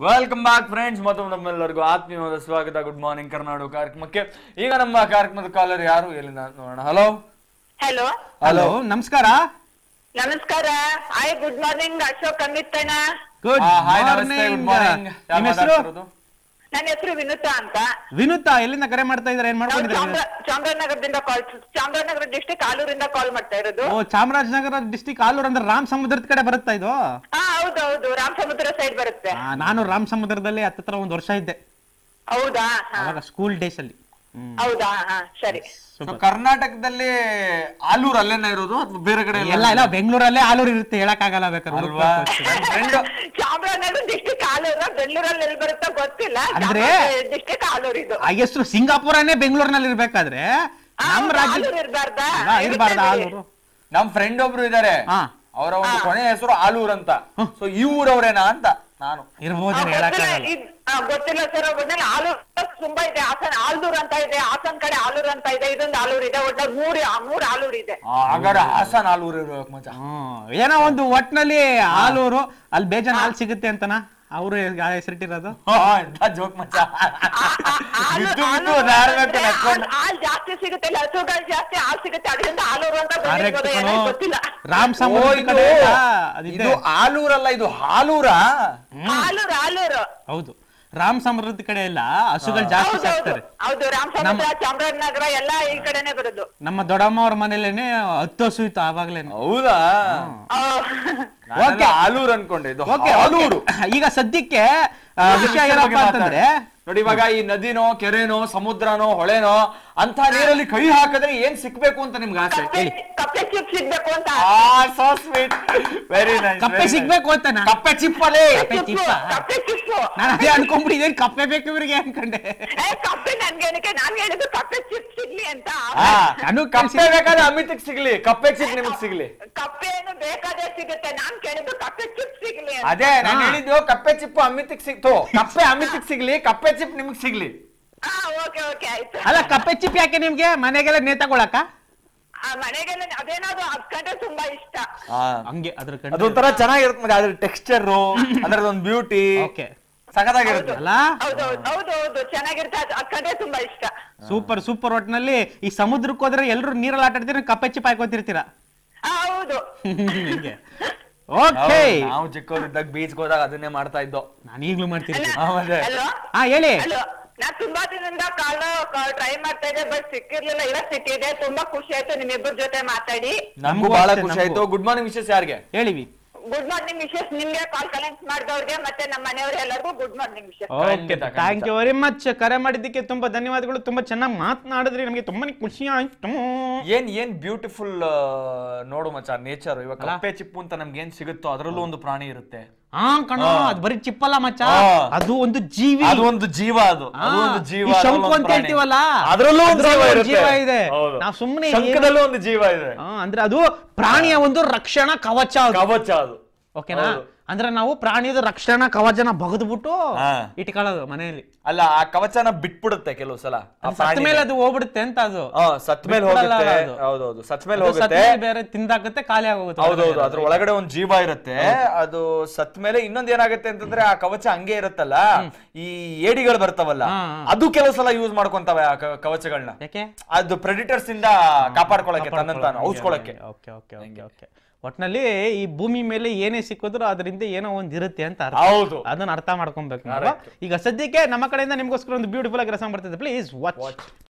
Welcome back friends ಮತ್ತೊಮ್ಮೆ ನಮ್ಮೆಲ್ಲರಿಗೂ ಆತ್ಮೀಯವಾದ ಸ್ವಾಗತ ಗುಡ್ ಮಾರ್ನಿಂಗ್ ಕರ್ನಾಟಕ ಕಾರ್ಯಕ್ರಮಕ್ಕೆ ಈಗ ನಮ್ಮ ಕಾರ್ಯಕ್ರಮದ ಕಾಲರ್ ಯಾರು ಎಲ್ಲಿಂದ ನೋಡೋಣ ಹಲೋ ಹಲೋ ಹಲೋ ನಮಸ್ಕಾರ ನಮಸ್ಕಾರ ಹಾಯ್ ಗುಡ್ ಮಾರ್ನಿಂಗ್ ಅಶೋಕ್ ಅಮಿತ್ತಣ್ಣ ಗುಡ್ ಹಾಯ್ ನಮಸ್ತೆ ಗುಡ್ ಮಾರ್ನಿಂಗ್ ನಿಮ್ಮ ಹೆಸರು ನನ್ನ ಹೆಸರು ವಿನುತಾ ಅಂತ ವಿನುತಾ ಎಲ್ಲಿಂದ ಕರೆ ಮಾಡ್ತಾ ಇದ್ದಾರೆ ಏನ್ ನಾವು ಮಾಡ್ಕೊಂಡಿದ್ದೀರಾ ಚಾಮರ ಚಾಮರಾಜನಗರದಿಂದ ಕಾಲ್ ಚಾಮರಾಜನಗರ ಡಿಸ್ಟಿಕ್ ಆಲೂರಿಂದ ಕಾಲ್ ಮಾಡ್ತಾ ಇರೋದು ಓ ಚಾಮರಾಜನಗರ ಡಿಸ್ಟಿಕ್ ಆಲೂರು ಅಂದ್ರೆ ರಾಮ್ ಸಮುದ್ರದ ಕಡೆ ಬರುತ್ತಾ ಇದು ಹಾ ಹೌದು ಹೌದು ರಾಮ ಸಮುದ್ರ ಸೈಡ್ ಬರುತ್ತೆ ಆ, ನಾನು ರಾಮ್ ಸಮುದ್ರದಲ್ಲಿ ಹತ್ತತ್ರ ಒಂದು ವರ್ಷ ಇದ್ದೆ ಹೌದಾ ಹಾ. ಅವಾಗ ಸ್ಕೂಲ್ ಡೇಸ್ ಅಲ್ಲಿ ಹ್ಮ್. ಹೌದಾ ಹಾ ಸರಿ ಸೊ ಕರ್ನಾಟಕದಲ್ಲಿ ಆಲೂರ್ ಅಲ್ಲೇನ ಇರೋದು ಅಥವಾ ಬೇರೆ ಕಡೆ ಎಲ್ಲ ಎಲ್ಲ ಬೆಂಗಳೂರಲ್ಲೇ ಆಲೂರು ಇರುತ್ತೆ ಹೇಳಕ್ ಆಗಲ್ಲ ಬೇಕಾದ್ರೆ ಅಲ್ವಾ ಫ್ರೆಂಡ್ ಚಾಮರಾಜನಗರ ಡಿಸ್ಟಿಕ್ ಆಲೂರ ಬೆಂಗಳೂರಲ್ಲಿ ಎಲ್ಲಿ ಬರುತ್ತೋ ಗೊತ್ತಿಲ್ಲ ಅಂದ್ರೆ- ಡಿಸ್ಟಿಕ್ ಆಲೂರ್ ಇದು ಆ ಹೆಸರು ಸಿಂಗಾಪುರನೇ ಬೆಂಗಳೂರಿನಲ್ಲಿ ಇರ್ಬೇಕಾದ್ರೆ ನಮ್ಮ ರಾಜ್ಯ ಆಲೂರ್ ಇರ್ಬಾರ್ದಾ ಇರಬಾರ್ದ ಆಲೂರು ನಮ್ ಫ್ರೆಂಡ್ ಒಬ್ರು ಇದಾರೆ ಹಾ ಅವರ ಒಂದು ಕೊನೆ ಹೆಸರು ಆಲೂರ್ ಅಂತ ಸೊ ಈ ಊರವ್ರೇನಾ ಅಂತ ನಾನು ಇರ್ಬೋದೇನು ಹೇಳಕ್ ಆಗಲ್ಲ ಗೊತ್ತಿಲ್ಲ ಸರ್ ಒಟ್ನಲ್ಲಿ ಆಲೂರ್ ತುಂಬಾ ಇದೆ ಹಾಸನ್ ಆಲ್ದೂರ್ ಅಂತ ಇದೆ ಹಾಸನ್ ಕಡೆ ಆಲೂರ್ ಅಂತ ಇದೆ ಇದೊಂದು ಆಲೂರ್ ಇದೆ ಒಟ್ನಲ್ಲಿ ಮೂರ್ ಮೂರ್ ಆಲೂರ್ ಇದೆ ಆ, ಹಾಗಾದ್ರೆ ಹಾಸನ್ ಆಲೂರ್ ಇರ್ಬೇಕು ಮಚ್ಚ ಹ್ಮ್. ಏನೋ ಒಂದು ಒಟ್ನಲ್ಲಿ ಆಲೂರು ಅಲ್ಲಿ ಬೇಜಾನ್ ಹಾಲು ಸಿಗುತ್ತೆ ಅಂತನಾ ಅವ್ರು ಹೆಸರಿಟ್ಟಿರೋದು ಹಾ, ಎಂತ ಜೋಕ್ ಮಚ್ಚ ಬಿದ್ದು ಬಿದ್ದು ಒದಾಡ್ಬೇಕು ನಕ್ಕೊಂಡು. ಹಾಲ್ ಜಾಸ್ತಿ ಸಿಗುತ್ತೆ ಇಲ್ಲ ಹಸುಗಳು ಜಾಸ್ತಿ ಹಾಲ್ ಸಿಗುತ್ತೆ ಅದರಿಂದ ಆಲೂರು ಅಂತ Correct ಬಂದಿರ್ಬೋದು, ಏನೋ ಕಣೋ. ಗೊತ್ತಿಲ್ಲ ರಾಮ್ ಓ, ಸಮುದ್ರ ಇದು ಕಡೆ ಎಲ್ಲ ಅದಿದೆ. ಇದು ಆಲೂರಲ್ಲ ಇದು ಹಾಲೂರಾ ಆಲೂರು ಆಲೂರು ಹೌದು ರಾಮ್ ಸಮುದ್ರದ ಕಡೆ ಎಲ್ಲ ಹಸುಗಳು ಜಾಸ್ತಿ ಹೌದು ಹೌದು ಸಾಕ್ತಾರೆ ಹೌದು ರಾಮ ಸಮುದ್ರ ಚಾಮರಾಜನಗರ ಎಲ್ಲ ಈ ಕಡೆನೆ ಬರೋದು ನಮ್ಮ ದೊಡ್ಡಮ್ಮ ಅವ್ರ ಮನೇಲೇನೆ ಹತ್ತು ಹಸು ಇತ್ತು ಆವಾಗ್ಲೇನೆ ಹೌದಾ ಆ, ನಾನೆಲ್ಲ ಆಲೂರ್ ಅನ್ಕೊಂಡೆ ಇದು ಓಕೆ ಹಾಲೂರು ಈಗ ಸದ್ಯಕ್ಕೆ ಆ, ವಿಷಯ ಏನಪ್ಪ ಅಂತಂದ್ರೆ ನೋಡಿ ಇವಾಗ ಈ ನದಿನೋ ಕೆರೆನೋ ಸಮುದ್ರನೋ ಹೊಳೆನೋ ಅಂತ ನೀರಲ್ಲಿ ಕೈ ಹಾಕಿದ್ರೆ ಏನ್ ಸಿಕ್ಬೇಕು ಅಂತ ನಿಮ್ಗೆ ಆಸೆ ಕಪ್ಪೆ ಕಪ್ಪೆ ಚಿಪ್ ಸಿಗ್ಬೇಕು ಅಂತ ಸೋ ಸ್ವೀಟ್ ವೆರಿ ನೈಸ್ ಕಪ್ಪೆ ಸಿಗ್ಬೇಕು ಅಂತನಾ ಕಪ್ಪೆ ಚಿಪ್ಪಲೇ ಕಪ್ಪೆ ಚಿಪ್ಪು, ಚಿಪ್ಪ ಕಪ್ಪೆ ಚಿಪ್ಪು ನಾನು ಅದೇ ಅನ್ಕೊಂಡ್ಬಿಟ್ಟಿದ್ದೇನೆ ಕಪ್ಪೆ ಬೇಕು ಇವ್ರಿಗೆ ಅನ್ಕೊಂಡೆ ಏ, ಕಪ್ಪೆ ನನ್ಗೆ ಏನಕ್ಕೆ ನಾನ್ ಹೇಳಿದ್ದು ಕಪ್ಪೆ ಚಿಪ್ ಸಿಗ್ಲಿ ಅಂತ ಹಾ, ನಾನು ಕಪ್ಪೆ ಬೇಕಾದ್ರೆ ಅಮಿತಕ್ ಸಿಗ್ಲಿ ಕಪ್ಪೆ ಚಿಪ್ ನಿಮಗ್ ಸಿಗ್ಲಿ ಕಪ್ಪೆ ಏನು ಬೇಕಾದ್ರೆ ಸಿಗುತ್ತೆ ನಾನ್ ಕೇಳಿದ್ದು ಕಪ್ಪೆ ಚಿಪ್ ಸಿಗ್ಲಿ ಅಂತ ಅದೇ ನಾನು ಹಾ. ಹೇಳಿದ್ದು ಕಪ್ಪೆ ಚಿಪ್ಪು ಅಮಿತಕ್ ಸಿಗ್ತು ಕಪ್ಪೆ ಅಮಿತಕ್ ಸಿಗ್ಲಿ ಕಪ್ಪೆ ಚಿಪ್ ನಿಮಗ್ ಸಿಗ್ಲಿ ಹಾ ಓಕೆ ಓಕೆ ಆಯ್ತು ಅಲ್ಲ ಕಪ್ಪೆ ಚಿಪ್ ಯಾಕೆ ನಿಮ್ಗೆ ಮನೆಗೆಲ್ಲ ನೇತಾಕೊಳಕ ಆ, ಮನೆಗೆಲ್ಲ ಅದೇನಾದ್ರು ಅದ್ ಕಂಡ್ರೆ ತುಂಬಾ ಇಷ್ಟ ಹಂಗೆ ಅದ್ರ ಅದೊಂಥರ ಚೆನ್ನಾಗಿರುತ್ತೆ ಮತ್ತೆ ಅದ್ರ ಟೆಕ್ಸ್ಚರ್ ಅದ್ರದೊಂದು ಬ್ಯೂಟಿ ಓಕೆ ಸಖತ್ತಾಗಿರುತ್ತೆ ಅಲ್ಲ ಹೌದು ಹೌದು ಹೌದು ಹೌದು ಚೆನ್ನಾಗಿರುತ್ತೆ ಅದ್ ಅದ್ ಕಂಡ್ರೆ ತುಂಬಾ ಇಷ್ಟ ಸೂಪರ್ ಸೂಪರ್ ಒಟ್ನಲ್ಲಿ ಈ ಸಮುದ್ರಕ್ಕೆ ಹೋದ್ರೆ ಎಲ್ಲರೂ ನೀರಲ್ಲಿ ಆಟ ಆಡ್ತೀರ ಕಪ್ಪೆ ಚಿಪ್ ಹಾಕೋತಿರ್ತೀರಾ ಆ, ಹೌದು ಹಿಂಗೆ ಓಕೆ ಹೌದು, ನಾವು ಚಿಕ್ಕವರಿದ್ದಾಗ ಬೀಚ್ ಹೋದಾಗ ಅದನ್ನೇ ಮಾಡ್ತಾ ಇದ್ದೋ ನಾನು ಈಗ್ಲೂ ಮಾಡ್ತೀನಿ ಹಾ, ಮತ್ತೆ? ಹಲೋ ಹಾ ಹೇಳಿ ಹಲೋ ನಾ ತುಂಬಾ ದಿನದಿಂದ ಕಾಲ್ ಟ್ರೈ ಮಾಡ್ತಾ ಇದ್ದೆ ಬಟ್ ಸಿಕ್ಕಿರ್ಲಿಲ್ಲ ಇವತ್ ಸಿಕ್ಕಿದೆ ತುಂಬಾ ಖುಷಿ ಆಯ್ತು ನಿಮ್ಮಿಬ್ಬರ ಜೊತೆ ಮಾತಾಡಿ ನಮಗೂ ನಮಗೂ ಬಹಳ ಅಷ್ಟೇ, ಖುಷಿ ನಮಗೂ. ಆಯ್ತು ಗುಡ್ ಮಾರ್ನಿಂಗ್ ವಿಶೇಷ ಯಾರಿಗೆ ಹೇಳಿವಿ ಗುಡ್ ಮಾರ್ನಿಂಗ್ ವಿಶೇಷ್ ನಿಮ್ಗೆ ಕಾಲ್ ಕನೆಕ್ಟ್ ಮಾಡಿದವ್ರಿಗೆ ಮತ್ತೆ ನಮ್ಮ ಮನೆಯವ್ರ ಎಲ್ಲರಿಗೂ ಗುಡ್ ಮಾರ್ನಿಂಗ್ ವಿಶೇಷ್ ಓಕೆ ಖಂಡಿತ, ಥ್ಯಾಂಕ್ ಯು ವೆರಿ ಮಚ್ ಕರೆ ಮಾಡಿದ್ದಕ್ಕೆ ತುಂಬಾ ಧನ್ಯವಾದಗಳು ತುಂಬಾ ಚೆನ್ನಾಗಿ ಮಾತನಾಡಿದ್ರಿ ನಮಗೆ ತುಂಬಾನೇ ಖುಷಿ ಆಯ್ತು ಏನ್ ಏನ್ ಬ್ಯೂಟಿಫುಲ್ ನೋಡು ಮಚ್ಚ ನೇಚರ್ ಇವಾಗ ಕಪ್ಪೆ ಚಿಪ್ಪು ಅಂತ ನಮ್ಗೆ ಏನ್ ಸಿಗುತ್ತೋ ಅದ್ರಲ್ಲೂ ಒಂದು ಪ್ರಾಣಿ ಇರುತ್ತೆ ಹಾ ಕಣ ಅದು ಬರೀ ಚಿಪ್ಪಲ್ಲ ಮಚ್ಚ ಹಾ. ಅದು ಒಂದು ಜೀವಿ ಅದು ಒಂದು ಜೀವ ಅದು ಅದು ಹಾ, ಒಂದು ಜೀವ ಈ ಅದ್ರಲ್ಲೂ ಶಂಕು ಒಂದು ಅಂತ ಪ್ರಾಣಿ. ಹೇಳ್ತೀವಲ್ಲ, ಅದ್ರಲ್ಲೂ ಒಂದು ಅದ್ರಲ್ಲೂ ಜೀವ ಒಂದು ಇರುತ್ತೆ. ಜೀವ ಇದೆ. ಹೌದು. ನಾವ್ ಸುಮ್ನೆ ಶಂಕದಲ್ಲೂ ಒಂದು ಜೀವ ಇದೆ ಹಾ, ಅಂದ್ರೆ ಅದು ಪ್ರಾಣಿಯ ಒಂದು ರಕ್ಷಣಾ ಕವಚ ಅದು ಕವಚ ಅದು ಓಕೆನಾ ಹೌದು. ಅಂದ್ರೆ ನಾವು ಪ್ರಾಣಿಯದ ರಕ್ಷಣಾ ಕವಚನ ಬಗದ್ಬಿಟ್ಟು ಹಾ. ಇಟ್ಕೊಳ್ಳೋದು ಮನೆಯಲ್ಲಿ ಅಲ್ಲ ಆ ಕವಚನ ಬಿಟ್ಬಿಡುತ್ತೆ ಕೆಲವು ಸಲ ಆ ಸತ್ತ ಪ್ರಾಣಿಗೆ. ಮೇಲೆ ಅದು ಹೋಗ್ಬಿಡುತ್ತೆ ಅಂತ ಅದು ಹಾ, ಸತ್ ಮೇಲೆ ಬಿಟ್ಬಿಡಲ್ಲ ಹೋಗುತ್ತೆ ಅದು. ಹೌದೌದು ಸತ್ ಮೇಲೆ ಅದು ಸತ್ತ ಹೋಗುತ್ತೆ ಮೇಲೆ ಬೇರೆ ತಿಂದಾಕತ್ತೆ ಖಾಲಿ ಆಗೋಗುತ್ತೆ ಹೌದೌದು ಅದ್ರ ಒಳಗಡೆ ಒಂದ್ ಜೀವ ಇರುತ್ತೆ ಅದು ಸತ್ ಮೇಲೆ ಇನ್ನೊಂದ್ ಏನಾಗುತ್ತೆ ಅಂತಂದ್ರೆ ಆ ಕವಚ ಹಂಗೆ ಇರುತ್ತಲ್ಲ ಈ ಏಡಿಗಳು ಬರ್ತಾವಲ್ಲ ಹಾ, ಹಾ. ಅದು ಕೆಲವು ಸಲ ಯೂಸ್ ಮಾಡ್ಕೊಂತವೆ ಆ ಕ- ಕವಚಗಳನ್ನ ಯಾಕೆ ಅದು ಪ್ರೆಡಿಟರ್ಸ್ ಇಂದ ಕಾಪಾಡ್ಕೊಳಕ್ಕೆ ತನ್ನಂತಾನು ಔಸ್ಕೊಳಕ್ಕೆ ಓಕೆ ಓಕೆ ಓಕೆ ಓಕೆ ಒಟ್ನಲ್ಲಿ ಈ ಭೂಮಿ ಮೇಲೆ ಏನೇ ಸಿಕ್ಕಿದ್ರು ಅದರಿಂದ ಏನೋ ಒಂದ್ ಇರುತ್ತೆ ಅಂತ ಅರ್ಥ ಹೌದು ಅದನ್ನ ಅರ್ಥ ಮಾಡ್ಕೊಬೇಕು ನಾವು. ಈಗ ಸದ್ಯಕ್ಕೆ ನಮ್ಮ ಕಡೆಯಿಂದ ನಿಮ್ಗೋಸ್ಕರ ಒಂದು ಬ್ಯೂಟಿಫುಲ್ ಆಗಿ ರಸಂ ಬರ್ತಿದೆ ಪ್ಲೀಸ್ ವಾಚ್